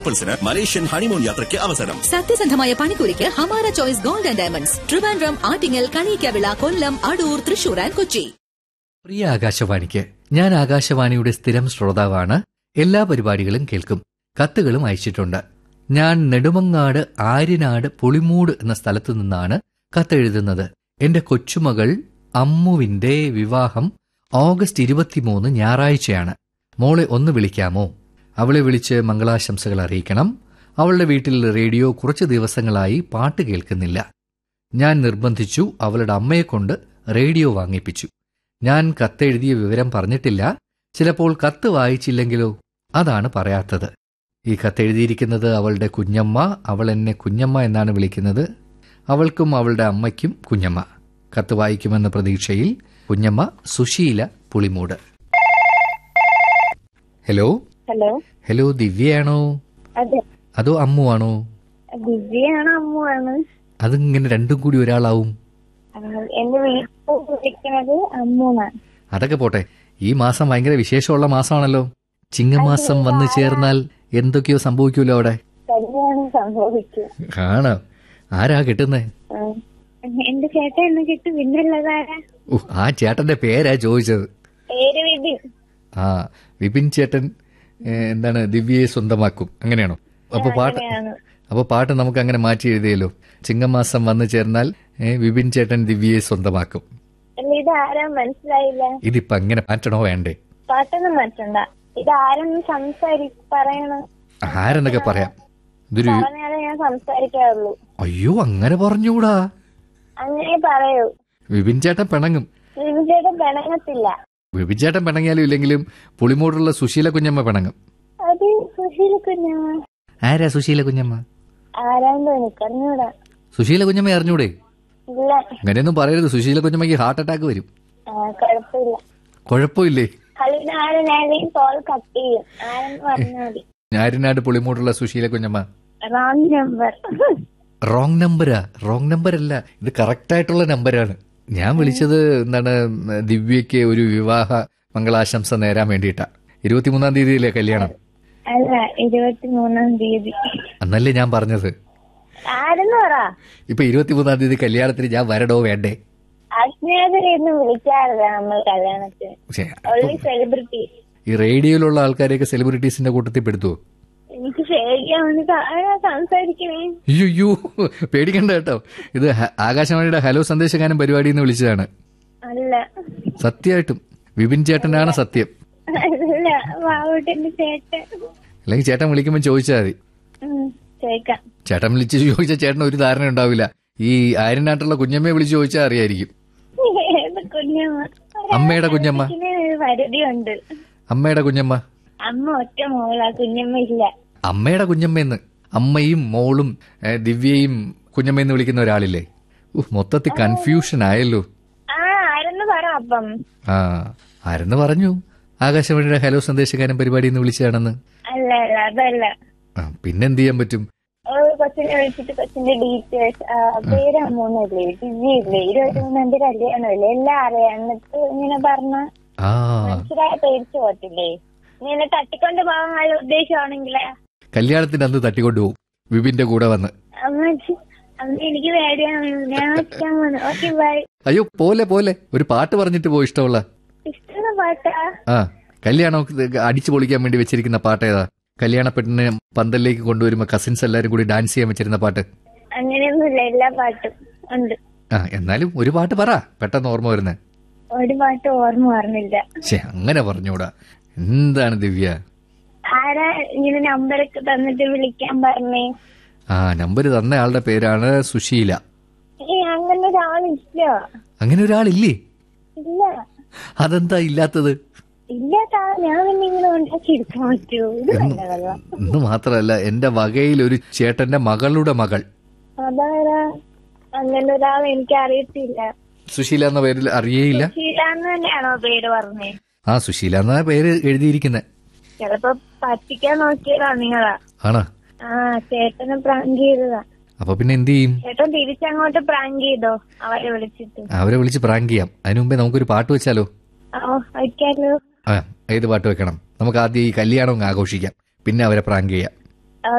കപ്പിൾസിന് Malaysian honeymoon യാത്രയ്ക്ക് അവസരം സത്യസന്ധമായ പണിക്കൂലിക്ക് Hamara choice gold and diamonds Trivandrum Attingal Kaniyikkavila Kollam Adoor Thrissur and Kochi പ്രിയ ആകാശവാണിക്ക് ഞാൻ ആകാശവാണിയുടെ സ്ഥിരം ശ്രോതാവാണ് എല്ലാ പരിപാടികളും കേൾക്കും കത്തുകളും അയച്ചിട്ടുണ്ട് ഞാൻ നെടുമങ്ങാട് ആര്യനാട് പുളിമൂട് എന്ന സ്ഥലത്തു നിന്നാണ് കത്തെഴുതുന്നത് എന്റെ കൊച്ചുമകൾ അമ്മുവിന്റെ വിവാഹം ഓഗസ്റ്റ് ഇരുപത്തിമൂന്ന് ഞായറാഴ്ചയാണ് മോളെ ഒന്ന് വിളിക്കാമോ അവളെ വിളിച്ച് മംഗളാശംസകൾ അറിയിക്കണം അവളുടെ വീട്ടിൽ റേഡിയോ കുറച്ച് ദിവസങ്ങളായി പാട്ട് കേൾക്കുന്നില്ല ഞാൻ നിർബന്ധിച്ചു അവളുടെ അമ്മയെക്കൊണ്ട് റേഡിയോ വാങ്ങിപ്പിച്ചു ഞാൻ കത്തെഴുതിയ വിവരം പറഞ്ഞിട്ടില്ല ചിലപ്പോൾ കത്ത് വായിച്ചില്ലെങ്കിലോ അതാണ് പറയാത്തത് ഈ കത്തെഴുതിയിരിക്കുന്നത് അവളുടെ കുഞ്ഞമ്മ അവൾ എന്നെ കുഞ്ഞമ്മ എന്നാണ് വിളിക്കുന്നത് അവൾക്കും അവളുടെ അമ്മയ്ക്കും കുഞ്ഞമ്മ കത്ത് വായിക്കുമെന്ന പ്രതീക്ഷയിൽ Kunjamma Susheela Pulimoodu hello hello hello ദിവ്യയാണോ അതെ അതോ അമ്മുവാണോ ദിവ്യയാണ് അമ്മുവാണ് അതിങ്ങനെ രണ്ടും കൂടി ഒരാളാവും ആ, എന്റെ വീട്ടിൽ വിളിക്കുന്നത് അമ്മൂന്നാണ് അതൊക്കെ പോട്ടെ ഈ മാസം ഭയങ്കര വിശേഷമുള്ള മാസമാണല്ലോ ചിങ്ങമാസം വന്നു ചേർന്നാൽ എന്തൊക്കെയോ സംഭവിക്കുമല്ലോ അവിടെ കല്യാണം സംഭവിച്ചു ആണ് ആരാ കിട്ടുന്നേ ആ. എന്റെ ചേട്ടൻ എന്നെ കിട്ടി പിന്നുള്ളതാരാ ഓ ആ ചേട്ടന്റെ പേരാ ചോദിച്ചത് പേര് വിപിൻ ആ വിപിൻ ചേട്ടൻ ഏ, എന്താണ് ദിവ്യയെ സ്വന്തമാക്കും അങ്ങനെയാണോ അപ്പൊ പാട്ട് അങ്ങനെയാണ്. അപ്പൊ പാട്ട് നമുക്ക് അങ്ങനെ മാറ്റി എഴുതിയല്ലോ ചിങ്ങമാസം വന്നു ചേർന്നാൽ ഏ, വിപിൻ ചേട്ടൻ ദിവ്യയെ സ്വന്തമാക്കും അല്ല ഇത് ആരാ മനസ്സിലായില്ല ഇതിപ്പോ അങ്ങനെ മാറ്റണോ വേണ്ടേ പാട്ടൊന്നും മാറ്റണ്ട ഇത് ആരെന്ന് സംസാരി പറയണം ആരെന്നൊക്കെ പറയാം ഇതൊരു പറഞ്ഞാലേ ഞാൻ സംസാരിക്കാറുള്ളൂ അയ്യോ അങ്ങനെ പറഞ്ഞൂടാ അങ്ങനെ പറയൂ വിപിൻ ചേട്ടൻ പിണങ്ങും വിപിൻ ചേട്ടൻ പിണങ്ങത്തില്ല വിപിൻ ചേട്ടൻ പിണങ്ങിയാലും ഇല്ലെങ്കിലും പുളിമൂടുള്ള സുശീല കുഞ്ഞമ്മ പിണങ്ങും അത് സുശീല കുഞ്ഞമ്മ ആരാ സുശീല കുഞ്ഞമ്മ ആരാണ്ടോ എനിക്ക് അറിഞ്ഞൂടാ സുശീല കുഞ്ഞമ്മ അറിഞ്ഞൂടെ ഇല്ല അങ്ങനെയൊന്നും പറയരുത് സുശീല കുഞ്ഞമ്മയ്ക്ക് ഹാർട്ട് അറ്റാക്ക് വരും ആ, കുഴപ്പമില്ല കുഴപ്പമില്ലേ അതിന് ആരെന്നാലും കോൾ കട്ട് ചെയ്യും ആരെന്ന് പറഞ്ഞാൽ മതി ഞാരിനാട് പുളിമൂടുള്ള Susheela Kunjamma wrong number wrong നമ്പരാ റോങ് നമ്പർ അല്ല ഇത് കറക്റ്റ് ആയിട്ടുള്ള നമ്പരാണ് ഞാൻ വിളിച്ചത് എന്താണ് ദിവ്യയ്ക്ക് ഒരു വിവാഹ മംഗളാശംസ നേരാൻ വേണ്ടിയിട്ടാ ഇരുപത്തിമൂന്നാം തീയതിയിലെ കല്യാണം അല്ല ഇരുപത്തിമൂന്നാം തീയതി അന്നല്ലേ ഞാൻ പറഞ്ഞത് ആരെന്ന് പറ ഇപ്പൊ ഇരുപത്തിമൂന്നാം തീയതി കല്യാണത്തിന് ഞാൻ വരണോ വേണ്ടേ അജ്ഞാതരെയൊന്നും വിളിക്കാറില്ല നമ്മൾ കല്യാണത്തിന് പക്ഷേ ഓൺലി സെലിബ്രിറ്റി ഈ റേഡിയോയിലുള്ള ആൾക്കാരെയൊക്കെ സെലിബ്രിറ്റീസിന്റെ കൂട്ടത്തിൽ പെടുത്തുവോ എനിക്ക് ശരിയാണ് ആരാ സംസാരിക്കണേ അയ്യോ പേടിക്കണ്ട കേട്ടോ ഇത് ഹ- ആകാശവാണിയുടെ ഹലോ സന്ദേശഗാനം പരിപാടിയിൽ നിന്ന് വിളിച്ചതാണ് അല്ല സത്യമായിട്ടും വിപിൻ ചേട്ടനാണ് സത്യം അല്ല വാവൂട്ടന്റെ ചേട്ടൻ അല്ലെങ്കിൽ ചേട്ടൻ വിളിക്കുമ്പോൾ ചോദിച്ചാൽ മതി ഉം, ചോദിക്കാം ചേട്ടൻ വിളിച്ച് ചോദിച്ചാൽ ചേട്ടൻ ഒരു ധാരണ ഉണ്ടാവില്ല ഈ ആര്യനാട്ടുള്ള കുഞ്ഞമ്മയെ വിളിച്ച് ചോദിച്ചാൽ അറിയായിരിക്കും ഏത് കുഞ്ഞമ്മ അമ്മയുടെ കുഞ്ഞമ്മ ഇതിനൊരു പരിധിയുണ്ട് അമ്മയുടെ കുഞ്ഞമ്മ അമ്മ ഒറ്റ മോളാ കുഞ്ഞമ്മ ഇല്ല അമ്മയുടെ കുഞ്ഞമ്മയെന്ന് അമ്മയും മോളും ഏ, ദിവ്യയും കുഞ്ഞമ്മയെന്ന് വിളിക്കുന്ന ഒരാളില്ലേ ഉഹ്, മൊത്തത്തിൽ കൺഫ്യൂഷൻ ആയല്ലോ ആ ആരെന്ന് പറ അപ്പം ആ ആരെന്ന് പറഞ്ഞു ആകാശവാണിയുടെ ഹലോ സന്ദേശഗാനം പരിപാടിയിൽ നിന്ന് വിളിച്ചതാണെന്ന് അല്ല അല്ല അതല്ല ആ പിന്നെന്ത് ചെയ്യാൻ പറ്റും ഒരു കൊച്ചിനെ വിളിച്ചിട്ട് കൊച്ചിന്റെ ഡീറ്റെയിൽസ് പേര് അമ്മൂന്നല്ലേ ഡിജിയില്ലേ ഇരുപത്തിമൂന്നാം തീയതി കല്യാണമല്ലേ എല്ലാം അറിയാം എന്നിട്ട് ഇങ്ങനെ പറഞ്ഞ ആ മനസ്സിലായ പേടിച്ചു പോത്തില്ലേ ഇങ്ങനെ തട്ടിക്കൊണ്ട് പോകാനുള്ള ഉദ്ദേശമാണെങ്കിലേ കല്യാണത്തിന്റെ അന്ന് തട്ടിക്കൊണ്ടുപോകും വിപിന്റെ കൂടെ വന്ന് അമ്മ അമ്മ എനിക്ക് പേടിയാണ് ഞാൻ വെച്ചാൻ പോന്നു ഓക്കെ ബൈ അയ്യോ പോലെ പോലെ ഒരു പാട്ട് പറഞ്ഞിട്ട് പോ ഇഷ്ടമുള്ള ഇഷ്ടമുള്ള പാട്ടാ ആ കല്യാണം അടിച്ചു പൊളിക്കാൻ വേണ്ടി വെച്ചിരിക്കുന്ന പാട്ട് ഏതാ കല്യാണ പെണ്ണിനെ പന്തലിലേക്ക് കൊണ്ടുവരുമ്പോ കസിൻസ് എല്ലാരും കൂടി ഡാൻസ് ചെയ്യാൻ വെച്ചിരുന്ന പാട്ട് അങ്ങനെയൊന്നുമില്ല എല്ലാ പാട്ടും ഉണ്ട് ആ എന്നാലും ഒരു പാട്ട് പറ പെട്ടെന്ന് ഓർമ്മ വരുന്നേ ഒരു പാട്ട് ഓർമ്മ പറഞ്ഞില്ല ശേ അങ്ങനെ പറഞ്ഞൂടാ എന്താണ് ദിവ്യ ആരാ ഇങ്ങനെ നമ്പറൊക്കെ തന്നിട്ട് വിളിക്കാൻ പറഞ്ഞേ ആ നമ്പർ തന്ന ആളുടെ പേരാണ് സുശീല ഏ അങ്ങനെ ഒരാളില്ല അങ്ങനെ ഒരാളില്ലേ ഇല്ല അതെന്താ ഇല്ലാത്തത് ഇല്ലാത്ത ആൾ ഞാൻ പിന്നെ ഇങ്ങനെ ഉണ്ടാക്കി എടുക്കാൻ പറ്റുമോ ഇത് നല്ല കഥ എന്ന് മാത്രമല്ല എന്റെ വകയിൽ ഒരു ചേട്ടന്റെ മകളുടെ മകൾ അതാരാ അങ്ങനെ ഒരാൾ എനിക്ക് അറിയത്തില്ല സുശീല എന്ന പേരിൽ അറിയേയില്ല ശീലാന്ന് തന്നെയാണോ പേര് പറഞ്ഞേ ആ സുശീല എന്ന പേര് എഴുതിയിരിക്കുന്നത് ചിലപ്പോ പറ്റിക്കാൻ നോക്കിയതാ നിങ്ങളാ ആണോ ആ ചേട്ടനെ പ്രാങ്ക് ചെയ്തതാ അപ്പൊ പിന്നെ എന്ത് ചെയ്യും ചേട്ടൻ തിരിച്ചങ്ങോട്ട് പ്രാങ്ക് ചെയ്തോ അവരെ വിളിച്ചിട്ട് അവരെ വിളിച്ച് പ്രാങ്ക് ചെയ്യാം അതിനു മുമ്പേ നമുക്കൊരു പാട്ട് വെച്ചാലോ ഓ വയ്ക്കാലോ ആ ഏത് പാട്ട് വെക്കണം നമുക്ക് ആദ്യം ഈ കല്യാണം അങ്ങ് ആഘോഷിക്കാം പിന്നെ അവരെ പ്രാങ്ക് ചെയ്യാം